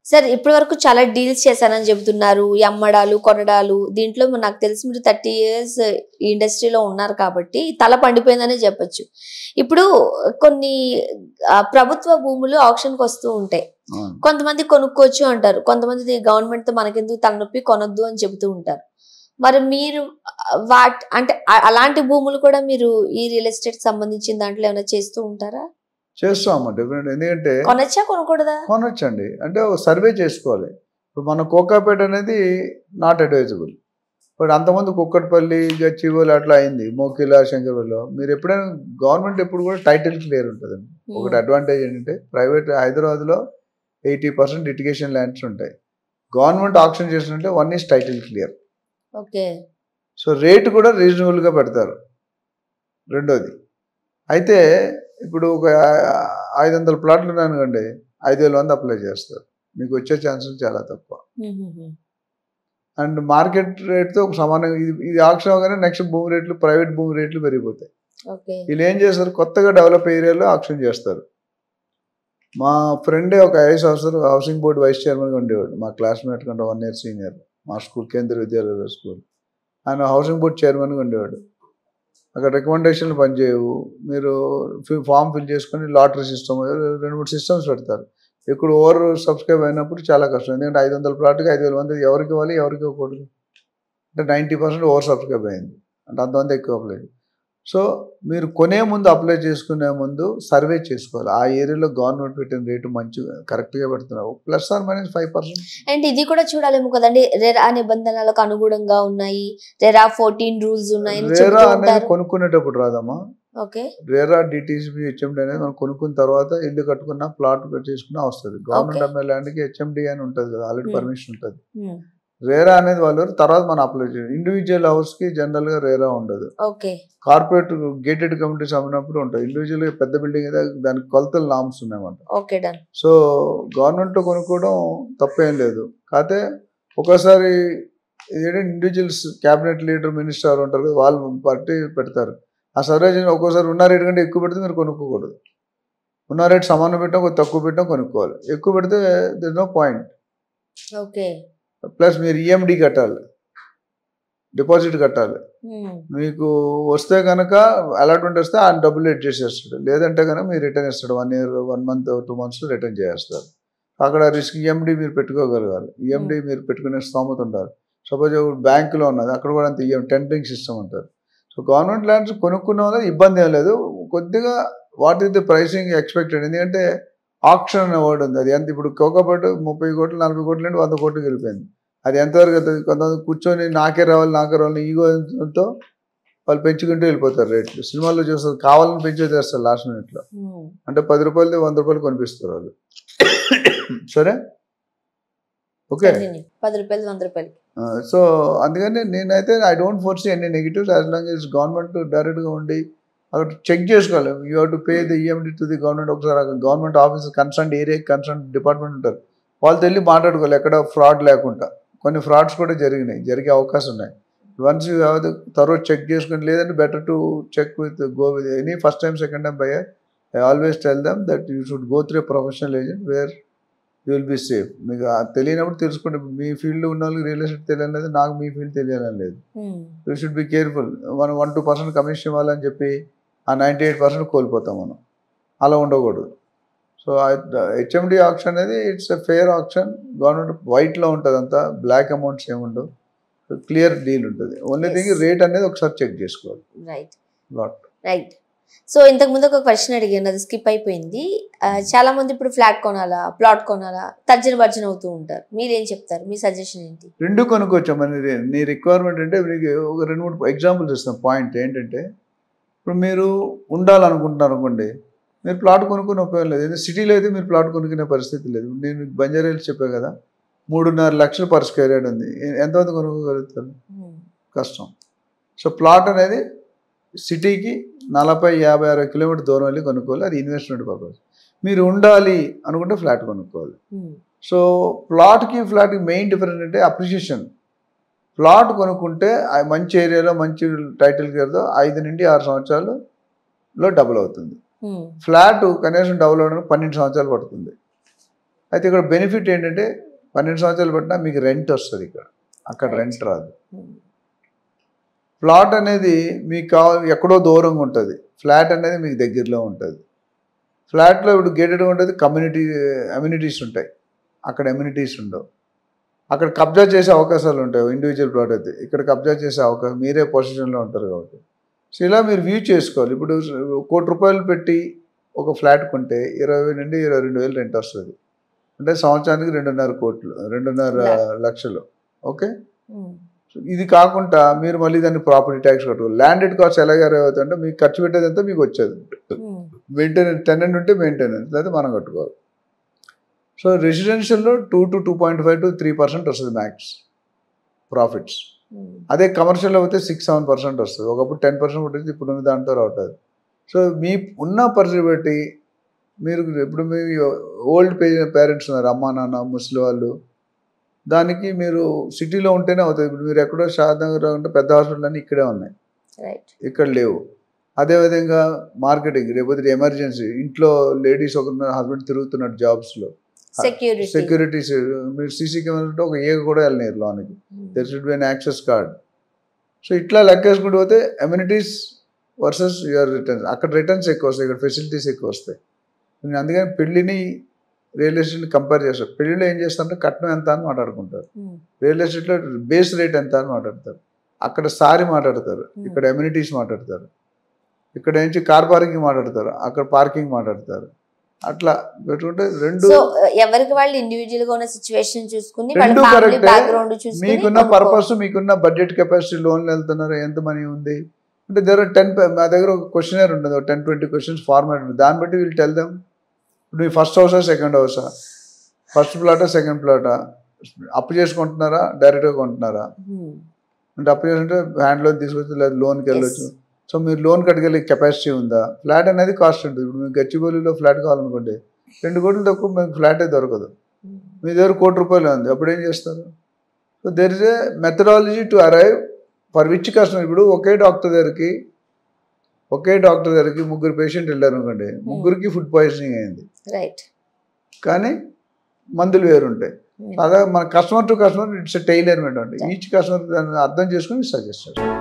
Sir ఇప్పటి వరకు చాలా డీల్స్ చేశానని చెబుతున్నారు ఈ అమ్మడాలు కొనడాలు దీంట్లో నాకు తెలిసి మీరు థర్టీ ఇయర్స్ ఈ ఇండస్ట్రీలో ఉన్నారు కాబట్టి తల పండిపోయిందనే చెప్పొచ్చు ఇప్పుడు కొన్ని ఆ, ప్రభుత్వ భూములు ఆప్షన్కి వస్తూ ఉంటాయి అవును. కొంతమంది కొనుక్కోవచ్చు అంటారు కొంతమంది గవర్నమెంట్ తో మనకెందుకు తలనొప్పి కొనొద్దు అని చెబుతూ ఉంటారు మరి మీరు వాట్ అంటే అ- అలాంటి భూములు కూడా మీరు ఈ రియల్ ఎస్టేట్ సంబంధించిన దాంట్లో ఏమైనా చేస్తూ ఉంటారా చేస్తాము డెఫినెట్ ఎందుకంటే కొనొచ్చా కొనకూడదా కొనొచ్చండి అంటే ఒక సర్వే చేసుకోవాలి ఇప్పుడు మన కోకాపేట అనేది నాట్ అడ్వైజబుల్ ఇప్పుడు అంతమంది కుక్కట్పల్లి గచ్చిబౌలి అట్లా అయింది మోకిలా శంకర్పల్లిలో మీరు ఎప్పుడైనా గవర్నమెంట్ ఎప్పుడు కూడా టైటిల్ క్లియర్ ఉంటుందండి ఒకటి అడ్వాంటేజ్ ఏంటంటే ప్రైవేట్ హైదరాబాద్లో ఎయిటీ పర్సెంట్ లిటిగేషన్ ల్యాండ్స్ ఉంటాయి గవర్నమెంట్ ఆప్షన్ చేసినట్టే one is title clear okay so rate కూడా రీజనబుల్గా పెడతారు రెండోది అయితే ఇప్పుడు ఒక ఐదు వందల ప్లాట్లు ఉన్నానుకోండి ఐదు వేల మంది అప్లై చేస్తారు మీకు వచ్చే ఛాన్సెస్ చాలా తక్కువ అండ్ మార్కెట్ రేట్తో ఒక సమానంగా ఇది ఇది ఆక్షన్ అవగానే నెక్స్ట్ భూమి రేట్లు ప్రైవేట్ భూమి రేట్లు పెరిగిపోతాయి ఓకే వీళ్ళు ఏం చేస్తారు కొత్తగా డెవలప్ ఏరియాలో ఆక్షన్ చేస్తారు మా ఫ్రెండే ఒక IAS officer housing board vice చైర్మన్గా ఉండేవాడు మా క్లాస్మేట్ కంటే వన్ ఇయర్ సీనియర్ మా స్కూల్ కేంద్ర విద్యాలయ స్కూల్ ఆయన హౌసింగ్ బోర్డు చైర్మన్గా ఉండేవాడు అక్కడ రికమెండేషన్లు పనిచేయవు మీరు ఫామ్ ఫిల్ చేసుకొని లాటరీ సిస్టమ్ రెండు మూడు సిస్టమ్స్ పెడతారు ఇప్పుడు ఓవర్ సబ్స్క్రైబ్ అయినప్పుడు చాలా కష్టం ఎందుకంటే ఐదు వందల ప్లాట్కి ఐదు వేల మంది ఎవరికి ఇవ్వాలి ఎవరికి ఇవ్వకూడదు అంటే నైంటీ పర్సెంట్ ఓవర్ సబ్స్క్రైబ్ అయింది అంటే అంతమంది ఎక్కువ అప్లై సో మీరు కొనే ముందు అప్లై చేసుకునే ముందు సర్వే చేసుకోవాలి ఆ ఏరియాలో గవర్నమెంట్ పెట్టిన రేటు మంచిగా కరెక్ట్గా పెడుతున్నారు plus or minus five percent and ఇది కూడా చూడాలేమో కదండి రెరా నిబంధనలకు అనుగుణంగా ఉన్నాయి రెరా ఫోర్టీన్ రూల్స్ ఉన్నాయి అని రేరా చెబుతూ అనేది ఉంటారు కొనుక్కునేటప్పుడు రాదమ్మా ఓకే రేరా డిటీసీబీ హెచ్ఎండి అనేది మనం కొనుక్కున్న తర్వాత ఇల్లు కట్టుకున్న ప్లాట్ చేసుకున్నా వస్తుంది గవర్నమెంట్ అమ్మే ల్యాండ్కి హెచ్ఎండి అని ఉంటుంది కదా ఆల్రెడీ Hmm. పర్మిషన్ ఉంటుంది రేరా అనేది వాళ్ళు తర్వాత మనం అప్లై చేయాలి ఇండివిజువల్ హౌస్కి జనరల్గా రేరా ఉండదు ఓకే కార్పొరేట్ గేటెడ్ కమ్యూనిటీస్ అమ్మినప్పుడు ఉంటుంది ఇండివిజువల్గా పెద్ద బిల్డింగ్ అయితే దానికి కొలతలు నామ్స్ ఉన్నాయన్నమాట ఓకే డన్ సో గవర్నమెంట్లో కొనుక్కోవడం తప్పేం లేదు కాకపోతే ఒకసారి ఏంటంటే ఇండివిజువల్స్ క్యాబినెట్ లీడర్ మినిస్టర్ ఉంటారు కదా వాళ్ళు పట్టి పెడతారు ఆ సర్వే చేసిన ఒక్కోసారి ఉన్న రేట్ కంటే ఎక్కువ పెడితే మీరు కొనుక్కోకూడదు ఉన్న రేట్ సమానం పెట్టాం కొంచెం తక్కువ పెట్టాం కొనుక్కోవాలి ఎక్కువ పెడితే this no point okay plus మీరు ఈఎండి కట్టాలి డిపాజిట్ కట్టాలి మీకు వస్తే కనుక అలాట్మెంట్ వస్తే ఆయన డబ్బులు ఎడ్ చేసేస్తాడు లేదంటే కనుక మీరు రిటర్న్ ఇస్తాడు one year one month two months return చేస్తారు అక్కడ రిస్క్ ఈఎండి మీరు పెట్టుకోగలగాలి ఈఎండి మీరు పెట్టుకునే స్తోమత ఉండాలి సపోజ్ బ్యాంకులో ఉన్నది అక్కడ కూడా అంత ఈఎం టెండరింగ్ సిస్టమ్ ఉంటుంది సో గవర్నమెంట్ ల్యాండ్స్ కొనుక్కున్న వాళ్ళకి ఇబ్బంది ఏం లేదు కొద్దిగా what is the pricing expected ఎందుకంటే ఆప్షన్ అనే వర్డ్ ఉంది అది ఎంత ఇప్పుడు కోకపాటు ముప్పై కోట్లు నలభై కోట్లు అంటే వంద కోట్లు వెళ్ళిపోయింది అది ఎంతవరకు అవుతుంది కొంతమంది కూర్చొని నాకే రావాలి నాకే రావాలి ఈగోతో వాళ్ళు పెంచుకుంటూ వెళ్ళిపోతారు రేట్లు సినిమాల్లో చూస్తారు కావాలని పెంచేస్తారు లాస్ట్ మినిట్లో అంటే పది రూపాయలది వంద రూపాయలు కొనిపిస్తారు వాళ్ళు సరే ఓకే పది రూపాయలు వంద రూపాయలు సో అందుకని నేనైతే ఐ డోంట్ ఫోర్సీ ఎన్ని negatives as long is government డైరెక్ట్గా ఉండి అక్కడ చెక్ చేసుకోవాలి you have to pay the EMD to the government ఒకసారి government office concern area concern department ఉంటారు వాళ్ళతో వెళ్ళి మాట్లాడుకోవాలి ఎక్కడ ఫ్రాడ్ లేకుండా కొన్ని ఫ్రాడ్స్ కూడా జరిగినాయి జరిగే అవకాశం ఉన్నాయి వన్స్ యూ హ్యావ్ ద త్వరో చెక్ చేసుకుని లేదంటే better to check with go with any first time second time buyer I always tell them that you should go through professional agent where you will be safe మీకు ఆ తెలియనప్పుడు తెలుసుకోండి మీ field ఉన్న వాళ్ళకి real estate తెలియని లేదు నాకు మీ field తెలియాలని లేదు యూ షుడ్ బి కేర్ఫుల్ మనం వన్ టూ పర్సెంట్ కమిషన్ ఇవ్వాలని చెప్పి ఆ నైంటీ ఎయిట్ పర్సెంట్ కోల్పోతాం మనం అలా ఉండకూడదు సో హెచ్ఎండి ఆప్షన్ అనేది it's a fair option government వైట్లో ఉంటుంది అంతా బ్లాక్ అమౌంట్స్ ఏముండవు క్లియర్ డీల్ ఉంటుంది ఓన్లీ Yes. థింగ్ రేట్ అనేది ఒకసారి చెక్ చేసుకోవాలి రైట్ లాట్ రైట్ సో ఇంతకు ముందు ఒక క్వశ్చన్ అడిగాను అది స్కిప్ అయిపోయింది ఆ, చాలా మంది ఇప్పుడు ఫ్లాట్ కొనాలా ప్లాట్ కొనాలా తర్జన భర్జన అవుతూ ఉంటారు మీరేం చెప్తారు మీ సజెషన్ ఏంటి రెండు కొనుక్కోవచ్చు మరి నీ- నీ రిక్వైర్మెంట్ అంటే మీకు ఒక రెండు మూడు ఎగ్జాంపుల్స్ ఇస్తాం పాయింట్ ఏంటంటే ఇప్పుడు మీరు ఉండాలనుకుంటున్నారు అనుకోండి మీరు ప్లాట్ కొనుక్కునే ఉపయోగం లేదు ఎందుకంటే సిటీలో అయితే మీరు ప్లాట్ కొనుక్కునే పరిస్థితి లేదు నేను మీకు బంజారాలు చెప్పాను కదా మూడున్నర లక్షలు పర్ స్క్వేర్ యార్డ్ ఉంది ఎ- ఎంతమంది కొనుక్కోగలుగుతారు కష్టం సో ప్లాట్ అనేది సిటీకి నలభై యాభై అరవై కిలోమీటర్ దూరం వెళ్ళి కొనుక్కోవాలి అది ఇన్వెస్ట్మెంట్ పర్పస్ మీరు ఉండాలి అనుకుంటే ఫ్లాట్ కొనుక్కోవాలి సో ప్లాట్కి ఫ్లాట్కి మెయిన్ డిఫరెన్స్ అంటే అప్రిషియేషన్ ప్లాట్ కొనుక్కుంటే ఆ మంచి ఏరియాలో మంచి టైటిల్ కేర్తో ఐదు నుండి ఆరు సంవత్సరాలలో డబుల్ అవుతుంది ఫ్లాట్ కనీసం డబుల్ అవడానికి పన్నెండు సంవత్సరాలు పడుతుంది అయితే ఇక్కడ బెనిఫిట్ ఏంటంటే పన్నెండు సంవత్సరాలు పట్టినా మీకు రెంట్ వస్తుంది ఇక్కడ అక్కడ Right. రెంట్ రాదు ప్లాట్ అనేది మీకు కావాలి ఎక్కడో దూరంగా ఉంటుంది ఫ్లాట్ అనేది మీకు దగ్గరలో ఉంటుంది ఫ్లాట్లో ఇప్పుడు గేటెడ్ ఉంటుంది కమ్యూనిటీ అమ్యూనిటీస్ ఉంటాయి అక్కడ అమ్యూనిటీస్ ఉండవు అక్కడ కబ్జా చేసే అవకాశాలు ఉంటాయి ఇండివిజువల్ ప్లాట్ అయితే ఇక్కడ కబ్జా చేసే అవకాశం మీరే పొజిషన్లో ఉంటారు కాబట్టి సో ఇలా మీరు వ్యూ చేసుకోవాలి ఇప్పుడు కోటి రూపాయలు పెట్టి ఒక ఫ్లాట్ కొంటే ఇరవై నుండి ఇరవై రెండు వేలు రెంట్ వస్తుంది అంటే సంవత్సరానికి రెండున్నర కోట్లు రెండున్నర లక్షలు ఓకే సో ఇది కాకుండా మీరు మళ్ళీ దాన్ని ప్రాపర్టీ ట్యాక్స్ కట్టుకోవాలి ల్యాండెడ్ కాస్ట్ ఎలాగ అవుతుందంటే మీకు ఖర్చు పెట్టేదంతా మీకు వచ్చేది మెయింటెనెన్స్ టెనెంట్ ఉంటే మెయింటెనెన్స్ లేదా మనం కట్టుకోవాలి సో రెసిడెన్షియల్లో two to two point five to three percent వస్తుంది మ్యాక్స్ ప్రాఫిట్స్ అదే కమర్షియల్ అయితే సిక్స్ సెవెన్ పర్సెంట్ వస్తుంది ఒకప్పుడు టెన్ పర్సెంట్ ఉంటుంది ఇప్పుడు ఉన్న దాంట్లో రావట్లేదు సో మీ ఉన్న పరిస్థితి బట్టి మీరు ఇప్పుడు మీ ఓల్డ్ పే పేరెంట్స్ ఉన్నారు అమ్మా నాన్న ముసలి వాళ్ళు దానికి మీరు సిటీలో ఉంటేనే అవుతుంది ఇప్పుడు మీరు ఎక్కడో షాద్నగర్ ఉంటే పెద్ద హాస్పిటల్ అన్నీ ఇక్కడే ఉన్నాయి రైట్ ఇక్కడ లేవు అదేవిధంగా మార్కెటింగ్ రేపొద్దు ఎమర్జెన్సీ ఇంట్లో లేడీస్ ఒక హస్బెండ్ తిరుగుతున్నాడు జాబ్స్లో సెక్యూరిటీ సెక్యూరిటీస్ మీరు సీసీ కెమెరా ఉంటే ఒక ఏగ కూడా వెళ్ళలేరు లోనికి there should be an access card so ఇట్లా లెక్కేసుకుంటూ పోతే అమ్యూనిటీస్ వర్సెస్ యువర్ రిటర్న్స్ అక్కడ రిటర్న్స్ ఎక్కువ వస్తాయి ఇక్కడ ఫెసిలిటీస్ ఎక్కువ వస్తాయి నేను అందుకని పెళ్ళిని రియల్ ఎస్టేట్ని కంపేర్ చేస్తారు పెళ్ళిలో ఏం చేస్తారంటే కట్నం ఎంత అని మాట్లాడుకుంటారు రియల్ ఎస్టేట్లో బేస్ రేట్ ఎంత అని మాట్లాడతారు అక్కడ సారి మాట్లాడతారు ఇక్కడ అమ్యూనిటీస్ మాట్లాడతారు ఇక్కడ నుంచి కార్ పార్కింగ్ మాట్లాడతారు అక్కడ పార్కింగ్ మాట్లాడతారు అట్లా పెట్టుకుంటే రెండు సో ఎవరికి వాళ్ళు ఇండివిజువల్ గా ఉన్న సిచ్యువేషన్ చూసుకుని వాళ్ళ రెండు ఫ్యామిలీ correct. బ్యాక్గ్రౌండ్ చూసుకుని మీకున్న కొనుక్కో- పర్పస్ మీకున్న బడ్జెట్ కెపాసిటీ లోన్లు వెళ్తున్నారు ఎంత మనీ ఉంది అంటే దగ్గర టెన్ మా దగ్గర ఒక క్వశ్చనర్ ఉంటుంది ఒక టెన్ ట్వంటీ క్వశ్చన్స్ ఫార్మాట్ ఉంది దాన్ని బట్టి వీళ్ళు టెల్ దమ్ ఇప్పుడు మీ ఫస్ట్ హౌసా సెకండ్ హౌసా ఫస్ట్ ప్లాటా సెకండ్ ప్లాటా అప్పు చేసుకుంటున్నారా డైరెక్ట్గా కొంటున్నారా Hmm. అంటే అప్పు చేసుకుంటే హ్యాండ్ లోన్ తీసుకొచ్చి లేదా లోన్కి వెళ్ళొచ్చు Yes. సో మీరు లోన్ కట్టగలిగే కెపాసిటీ ఉందా ఫ్లాట్ అనేది కాస్ట్ ఉంటుంది ఇప్పుడు మీకు గచ్చిబౌలిలో ఫ్లాట్ కావాలనుకోండి రెండు కోట్లు తక్కువ మీకు ఫ్లాటే దొరకదు Hmm. మీ దగ్గర కోటి రూపాయలు ఉంది అప్పుడు ఏం చేస్తారు so there is a methodology to arrive for which customer ఇప్పుడు ఒకే డాక్టర్ దగ్గరికి ఒకే డాక్టర్ దగ్గరికి ముగ్గురు పేషెంట్ వెళ్ళారు అనుకోండి ముగ్గురికి ఫుడ్ పాయిజనింగ్ అయింది రైట్ కానీ మందులు వేరుంటాయి Hmm. అదే మన customer to customer it's tailorment అండి ఈచ్ కస్టమర్ దాన్ని అర్థం చేసుకుని సజెస్ట్ చేస్తారు